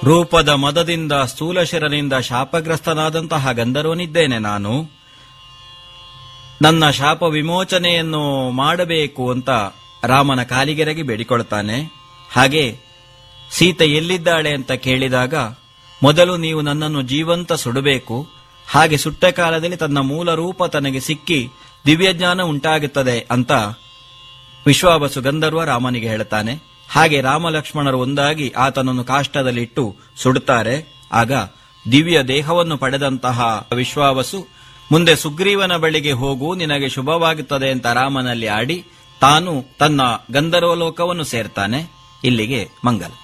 ರೂಪದ ಮದದಿಂದ ಸ್ಥೂಲಶಿರನಿಂದ ಶಾಪಗ್ರಸ್ತನಾದಂತಹ ಗಂಧರ್ವನಿದ್ದೇನೆ ನಾನು ನನ್ನ ಶಾಪ ವಿಮೋಚನೆಯನ್ನು ಮಾಡಬೇಕು ಅಂತ ರಾಮನ ಕಾಲಿಗೆರಗಿ ಬೇಡಿಕೊಳ್ತಾನೆ ಹಾಗೆ ಸೀತೆ ಎಲ್ಲಿದ್ದಾಳೆ ಅಂತ ಕೇಳಿದಾಗ ಮೊದಲು ನೀವು ನನ್ನನ್ನು ಜೀವಂತ ಸುಡಬೇಕು ಹಾಗೆ ಸುಟ್ಟ ಕಾಲದಲ್ಲಿ ತನ್ನ ಮೂಲ ರೂಪ ತನಗೆ ಸಿಕ್ಕಿ ದಿವ್ಯಜ್ಞಾನ ಉಂಟಾಗುತ್ತದೆ ಅಂತ ವಿಶ್ವಾವಸು ಗಂಧರ್ವ ರಾಮನಿಗೆ ಹೇಳ್ತಾನೆ ಹಾಗೆ ರಾಮ ಲಕ್ಷ್ಮಣರು ಒಂದಾಗಿ ಆತನನ್ನು ಕಾಷ್ಟದಲ್ಲಿಟ್ಟು ಸುಡುತ್ತಾರೆ ಆಗ ದಿವ್ಯ ದೇಹವನ್ನು ಪಡೆದಂತಹ ವಿಶ್ವಾವಸು ಮುಂದೆ ಸುಗ್ರೀವನ ಬಳಿಗೆ ಹೋಗು ನಿನಗೆ ಶುಭವಾಗುತ್ತದೆ ಅಂತ ರಾಮನಲ್ಲಿ ಆಡಿ ತಾನು ತನ್ನ ಗಂಧರ್ವ ಲೋಕವನ್ನು ಸೇರ್ತಾನೆ ಇಲ್ಲಿಗೆ ಮಂಗಲ